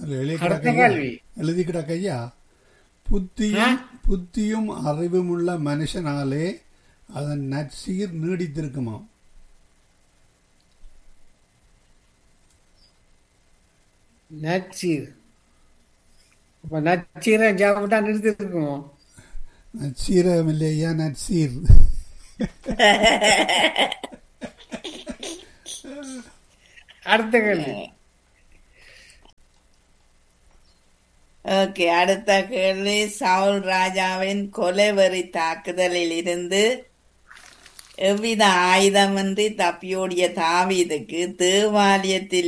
அதுல எழுதி அடுத்த கிடக்கையா கேள்வி எழுதி கிடக்கையா புத்தியும் புத்தியும் அறிவும் உள்ள மனுஷனாலே அதன் நற்சீர் நீடித்திருக்குமாம் நச்சீர் அப்ப நச்சீரை சாப்பிட்டா நிறுத்தி இருக்குமோ நற்சீரகம் இல்லையா நற்சீர் அடுத்த கேள்வி ஓகே அடுத்த கேள்வி சவுல் ராஜாவின் கொலைவெறி தாக்குதலில் இருந்து எவ்வித ஆயுதமின்றி தப்பியோடிய தாவீதுக்கு தேவாலயத்தில்